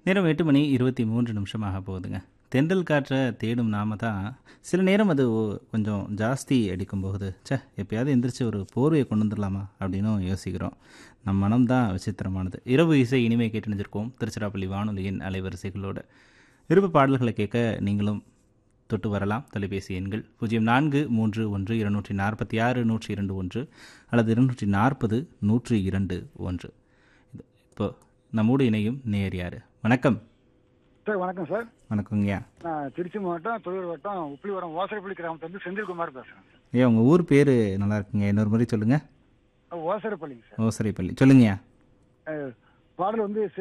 நேரம் எட்டு மணி இருபத்தி மூன்று நிமிஷமாக போகுதுங்க தென்றல் காற்றை தேடும் நாம தான் சில நேரம் அது ஒ- கொஞ்சம் ஜாஸ்தி அடிக்கும் போகுது ச்சே எப்பயாவது எந்திரிச்சு ஒரு போர்வையை கொண்டு வந்துடலாமா அப்படின்னும் யோசிக்கிறோம் நம் மனம் தான் விசித்திரமானது இரவு இசை இனிமே கேட்டு நினைச்சிருக்கோம் திருச்சிராப்பள்ளி வானொலியின் அலைவரிசைகளோடு விருப்ப பாடல்களை கேட்க நீங்களும் தொட்டு வரலாம் தொலைபேசி எண்கள் பூஜ்ஜியம் நான்கு மூன்று ஒன்று இருநூற்றி நாற்பத்தி ஆறு நூற்றி இரண்டு ஒன்று அல்லது இருநூற்றி நாற்பது நூற்றி இரண்டு ஒன்று இது இப்போ நம்மோடு இணையும் நேர் யார் வணக்கம் சார் வணக்கம் சார் வணக்கங்கய்யா நான் திருச்சி மாவட்டம் தொழில் வட்டம் உப்பிலிவரம் ஓசரப்பள்ளி கிராமத்துலேருந்து செந்தில்குமார் பேசுகிறேன் சார் ஐயா உங்கள் ஊர் பேர் நல்லா இருக்குங்க இன்னொரு முறை சொல்லுங்கள் ஓசரப்பள்ளிங்க சார் ஓசரைப்பள்ளி சொல்லுங்கய்யா அஹ், பாடல் வந்து